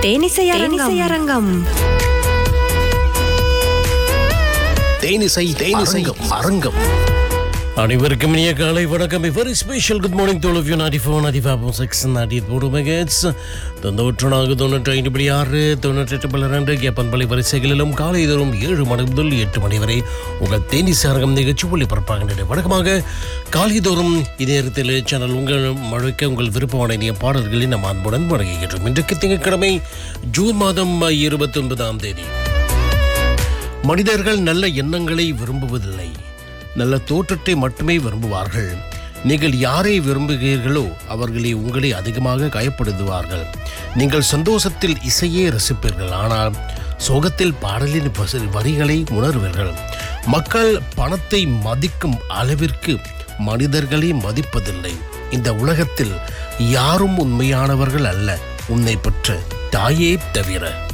தேனிசை தேனிசை அரங்கம் தேனிசை தேனிசை அரங்கம் அனைவருக்கும் இனிய காலை வணக்கம் very special good morning to all of you நாடி ஃபோர் நாடி ஃபைவ் சிக்ஸ் நாடி மூணு மெகட்ஸ் தொண்ணூற்று நான்கு தொண்ணூற்றி ஐந்து படி ஆறு தொண்ணூற்றி எட்டு பல ரெண்டு கேப்பன்பள்ளி வரிசைகளிலும் காலை தோறும் ஏழு மணி முதல் எட்டு மணி வரை உங்கள் தேனி சாரகம் நிகழ்ச்சி ஒளிபரப்பாகின்றது வழக்கமாக காலைதோறும் இந்நேரத்தில் சேனல் உங்கள் முழுக்க உங்கள் விருப்பமான இனிய பாடல்களை நம்ம அன்புடன் வழங்குகின்றோம் இன்றைக்கு திங்கட்கிழமை ஜூன் மாதம் இருபத்தி ஒன்பதாம் தேதி மனிதர்கள் நல்ல எண்ணங்களை விரும்புவதில்லை நல்ல தோற்றத்தை மட்டுமே விரும்புவார்கள் நீங்கள் யாரை விரும்புகிறீர்களோ அவர்களை உங்களை அதிகமாக காயப்படுத்துவார்கள் நீங்கள் சந்தோஷத்தில் இசையே ரசிப்பீர்கள் ஆனால் சோகத்தில் பாடலின் வச- வரிகளை உணர்வீர்கள் மக்கள் பணத்தை மதிக்கும் அளவிற்கு மனிதர்களை மதிப்பதில்லை இந்த உலகத்தில் யாரும் உண்மையானவர்கள் அல்ல உன்னை பெற்ற தாயே தவிர